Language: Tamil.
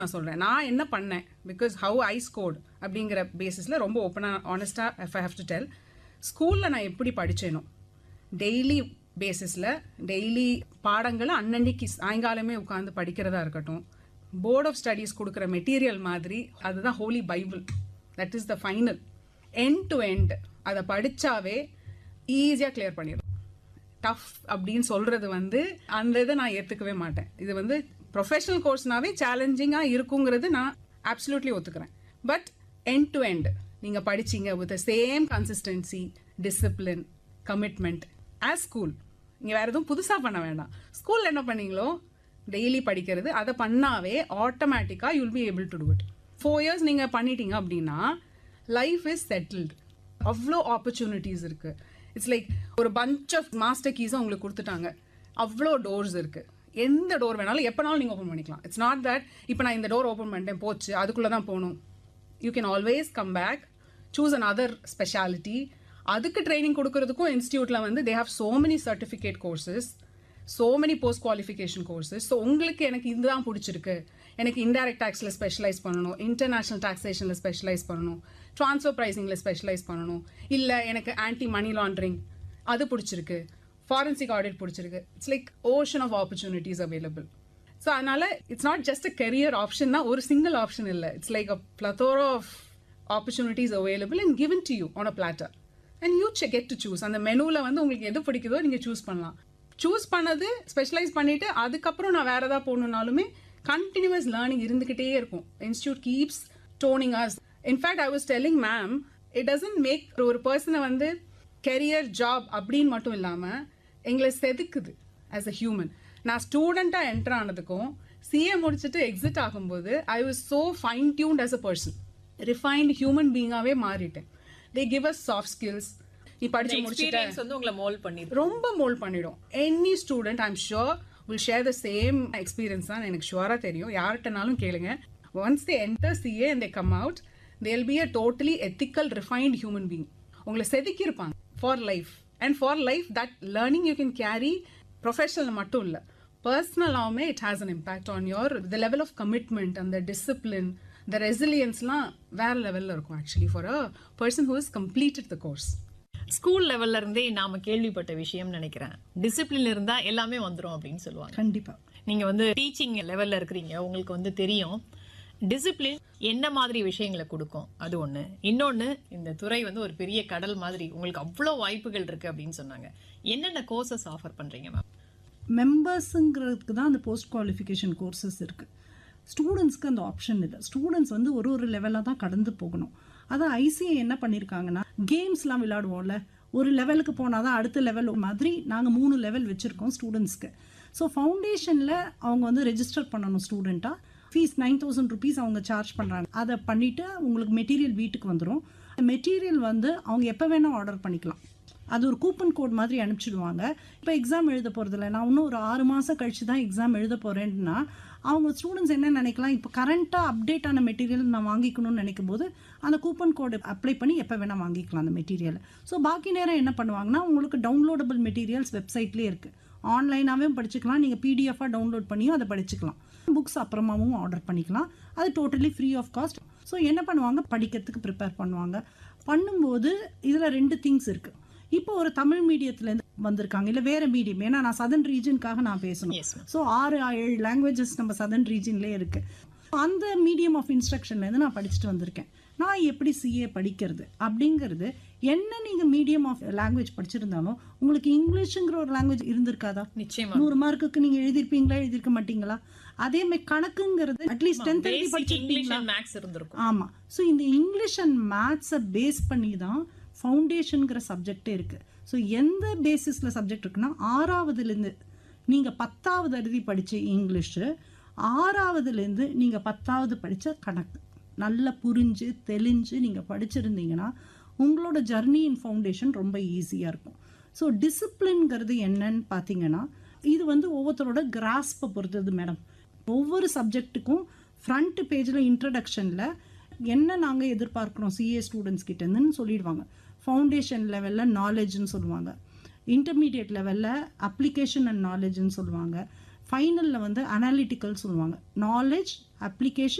நான் சொல்கிறேன் நான் என்ன பண்ணேன் பிகாஸ் ஹவு ஐ ஸ்கோர்ட் அப்படிங்கிற பேசிஸில் ரொம்ப ஓப்பனாக ஆனஸ்டாக if I have to tell ஸ்கூலில் நான் எப்படி படித்தேனோ டெய்லி பேசிஸில் டெய்லி பாடங்களை அன்னன்னைக்கு சாயங்காலமே உட்காந்து படிக்கிறதா இருக்கட்டும் போர்ட் ஆஃப் ஸ்டடீஸ் கொடுக்குற மெட்டீரியல் மாதிரி அதுதான் holy Bible that is the final end to end அதை படித்தாவே ஈஸியாக கிளியர் பண்ணிடும் டஃப் அப்படின்னு சொல்றது வந்து அந்த இதை நான் ஏற்றுக்கவே மாட்டேன் இது வந்து ப்ரொஃபஷனல் கோர்ஸ்னாவே சேலஞ்சிங்காக இருக்குங்கிறது நான் அப்சல்யூட்லி ஒத்துக்கிறேன் பட் எண்ட் டு எண்ட் நீங்கள் படிச்சீங்க with same consistency discipline commitment as school நீங்கள் வேறு எதுவும் புதுசாக பண்ண வேண்டாம் ஸ்கூலில் என்ன பண்ணீங்களோ டெய்லி படிக்கிறது அதை பண்ணாவே ஆட்டோமேட்டிக்காக you'll be able to do it four years நீங்கள் பண்ணிட்டீங்க அப்படின்னா லைஃப் இஸ் செட்டில்டு அவ்வளோ ஆப்பர்ச்சுனிட்டிஸ் இருக்குது இட்ஸ் லைக் ஒரு பஞ்ச் ஆஃப் மாஸ்டர் கீஸை உங்களுக்கு கொடுத்துட்டாங்க அவ்வளோ டோர்ஸ் இருக்குது எந்த டோர் வேணாலும் எப்போனாலும் நீங்கள் ஓப்பன் பண்ணிக்கலாம் இட்ஸ் நாட் தட் இப்போ நான் இந்த டோர் ஓப்பன் பண்ணிட்டேன் போச்சு அதுக்குள்ளே தான் போகணும் you can always come back choose another speciality அதுக்கு ட்ரைனிங் கொடுக்கறதுக்கும் இன்ஸ்டியூட்டில் வந்து they have so many certificate courses so many post qualification courses so உங்களுக்கு எனக்கு இதுதான் பிடிச்சிருக்கு எனக்கு இன்டைரக்ட் டேக்ஸில் ஸ்பெஷலைஸ் பண்ணணும் இன்டர்நேஷனல் டாக்ஸேஷனில் ஸ்பெஷலைஸ் பண்ணணும் ட்ரான்ஸ்ஃபர் ப்ரைசிங்கில் ஸ்பெஷலைஸ் பண்ணணும் இல்லை எனக்கு ஆன்டி மணி லாண்ட்ரிங் அது பிடிச்சிருக்கு ஃபாரன்சிக் ஆடிட் பிடிச்சிருக்கு it's like ocean of opportunities available so அதனால it's not just a career option தான் ஒரு சிங்கிள் ஆப்ஷன் இல்லை it's like a plethora of opportunities available and given to you on a platter and you get to choose அந்த மெனுவில் வந்து உங்களுக்கு எது பிடிக்குதோ நீங்கள் சூஸ் பண்ணலாம் சூஸ் பண்ணது ஸ்பெஷலைஸ் பண்ணிட்டு அதுக்கப்புறம் நான் வேற ஏதாவது போகணுன்னாலுமே கண்டினியூஸ் லேர்னிங் இருந்துகிட்டே இருக்கும் institute keeps toning us in fact I was telling ma'am it doesn't make ஒரு பர்சனை வந்து கெரியர் ஜாப் அப்படின்னு மட்டும் இல்லாமல் எங்களை செதுக்குது ஆஸ் அ ஹியூமன் நான் ஸ்டூடெண்ட்டாக என்டர் ஆனதுக்கும் சிஏ முடிச்சுட்டு எக்ஸிட் ஆகும்போது I was so fine tuned as a person refined human பீங்காகவே மாறிட்டேன் they give us soft skills நீ படிச்சு முடிச்சுட்ட எக்ஸ்பீரியன்ஸ் வந்து உங்களை மோல் பண்ணிருக்கு ரொம்ப மோல் பண்ணிடும் any student I'm sure will share the same experience தான் எனக்கு ஷுவராக தெரியும் யார்கிட்டனாலும் கேளுங்க once they enter CA and they come out they'll be a totally ethical refined human being உங்களை செதுக்கியிருப்பாங்க for life and for life that learning you can carry professional மட்டும் இல்லை பர்சனலாகவுமே it has an impact on your the level of commitment அந்த டிசிப்ளின் த ரெசிலியன்ஸ்லாம் வேற லெவலில் இருக்கும் actually for a person who is completed the course school லெவல்ல இருந்தே நாம கேள்விப்பட்ட விஷயம் நினைக்கிறேன் டிசிப்ளின் இருந்தா எல்லாமே வந்துரும் அப்படின்னு சொல்லுவாங்க கண்டிப்பா நீங்க வந்து டீச்சிங் லெவல்ல இருக்கிறீங்க உங்களுக்கு வந்து தெரியும் டிசிப்ளின் என்ன மாதிரி விஷயங்களை கொடுக்கும் அது ஒண்ணு இன்னொன்னு இந்த துறை வந்து ஒரு பெரிய கடல் மாதிரி உங்களுக்கு அவ்வளோ வாய்ப்புகள் இருக்கு அப்படின்னு சொன்னாங்க என்னென்ன கோர்சஸ் ஆஃபர் பண்றீங்க மேம் மெம்பர்ஸுங்கிறதுக்கு தான் அந்த போஸ்ட் குவாலிஃபிகேஷன் கோர்சஸ் இருக்குது ஸ்டூடெண்ட்ஸ்க்கு அந்த ஆப்ஷன் இல்லை ஸ்டூடெண்ட்ஸ் வந்து ஒரு ஒரு லெவலாக தான் கடந்து போகணும் அதான் ஐசிஐ என்ன பண்ணியிருக்காங்கன்னா கேம்ஸ்லாம் விளையாடுவோம்ல ஒரு லெவலுக்கு போனால் தான் அடுத்த லெவல் மாதிரி நாங்கள் மூணு லெவல் வச்சுருக்கோம் ஸ்டூடெண்ட்ஸ்க்கு ஸோ ஃபவுண்டேஷனில் அவங்க வந்து ரெஜிஸ்டர் பண்ணணும் ஸ்டூடெண்ட்டாக ஃபீஸ் நைன் தௌசண்ட் ருபீஸ் அவங்க சார்ஜ் பண்ணுறாங்க அதை பண்ணிவிட்டு உங்களுக்கு மெட்டீரியல் வீட்டுக்கு வந்துடும் மெட்டீரியல் வந்து அவங்க எப்போ வேணால் ஆர்டர் பண்ணிக்கலாம் அது ஒரு கூப்பன் கோட் மாதிரி அனுப்பிச்சிடுவாங்க இப்போ எக்ஸாம் எழுத போகிறதில்ல நான் இன்னும் ஒரு ஆறு மாதம் கழிச்சு தான் எக்ஸாம் எழுத போகிறேன்னா அவங்க ஸ்டூடெண்ட்ஸ் என்ன நினைக்கலாம் இப்போ கரண்ட்டாக அப்டேட் ஆன மெட்டீரியல் நான் வாங்கிக்கணும்னு நினைக்கும் போது அந்த கூப்பன் கோடு அப்ளை பண்ணி எப்போ வேணால் வாங்கிக்கலாம் அந்த மெட்டீரியல் ஸோ பாக்கி நேரம் என்ன பண்ணுவாங்கன்னா உங்களுக்கு டவுன்லோடபிள் மெட்டீரியல்ஸ் வெப்சைட்லேயே இருக்குது ஆன்லைனாகவும் படிச்சுக்கலாம் நீங்கள் பிடிஎஃபாக டவுன்லோட் பண்ணியும் அதை படிச்சுக்கலாம் புக்ஸ் அப்புறமாவும் ஆர்டர் பண்ணிக்கலாம் அது totally free of cost so என்ன பண்ணுவாங்க படிக்கிறதுக்கு ப்ரிப்பேர் பண்ணுவாங்க பண்ணும்போது இதில் ரெண்டு திங்ஸ் இருக்குது இப்போ ஒரு தமிழ் மீடியத்துலேருந்து வந்திருக்காங்க இல்லை வேற மீடியம் ஏன்னா நான் சதன் ரீஜனுக்காக நான் பேசணும் Yes, ma'am. ஸோ ஆறு ஏழு லாங்குவேஜஸ் நம்ம சதன் ரீஜன்லேயே இருக்கு அந்த மீடியம் ஆஃப் இன்ஸ்ட்ரக்ஷன்லேருந்து நான் படிச்சுட்டு வந்திருக்கேன் நான் எப்படி சிஏ படிக்கிறது அப்படிங்கிறது என்ன நீங்கள் மீடியம் ஆஃப் லாங்குவேஜ் படிச்சிருந்தாலும் உங்களுக்கு இங்கிலீஷுங்கிற ஒரு லாங்குவேஜ் இருந்திருக்காதா நிச்சயமா நூறு மார்க்குக்கு நீங்கள் எழுதிருப்பீங்களா எழுதிருக்க மாட்டீங்களா அதே மாதிரி கணக்குங்கிறது அட்லீஸ்ட் டென்த் எழுதி பேசிக் இங்கிலீஷ் படிச்சிருப்பீங்களா அண்ட் மேக்ஸ் இருந்திருக்கும் ஆமா ஸோ இந்த இங்கிலீஷ் அண்ட் மேத்ஸை பேஸ் பண்ணி தான் ஃபவுண்டேஷனுங்கிற சப்ஜெக்டே இருக்கு ஸோ எந்த பேசிஸில் சப்ஜெக்ட் இருக்குன்னா ஆறாவதுலேருந்து நீங்கள் பத்தாவது எழுதி படிச்ச இங்கிலீஷு ஆறாவதுலேருந்து நீங்கள் பத்தாவது படிச்ச கணக்கு நல்லா புரிஞ்சு தெளிஞ்சு நீங்கள் படிச்சிருந்தீங்கன்னா உங்களோட ஜர்னி இன் ஃபவுண்டேஷன் ரொம்ப ஈஸியாக இருக்கும் ஸோ டிசிப்ளின்ங்கிறது என்னன்னு பார்த்தீங்கன்னா இது வந்து ஒவ்வொருத்தரோட கிராஸ்பை பொறுத்தது மேடம் ஒவ்வொரு சப்ஜெக்ட்டுக்கும் ஃப்ரண்ட் பேஜில் இன்ட்ரடக்ஷனில் என்ன நாங்கள் எதிர்பார்க்குறோம் சிஏ ஸ்டூடெண்ட்ஸ் கிட்டேருந்துன்னு சொல்லிடுவாங்க ஃபவுண்டேஷன் லெவலில் நாலேஜ்னு சொல்லுவாங்க இன்டர்மீடியட் லெவலில் அப்ளிகேஷன் அண்ட் நாலேஜ்னு சொல்லுவாங்க ஃபைனலில் வந்து அனாலிட்டிக்கல் சொல்லுவாங்க நாலேஜ் அப்ளிகேஷன்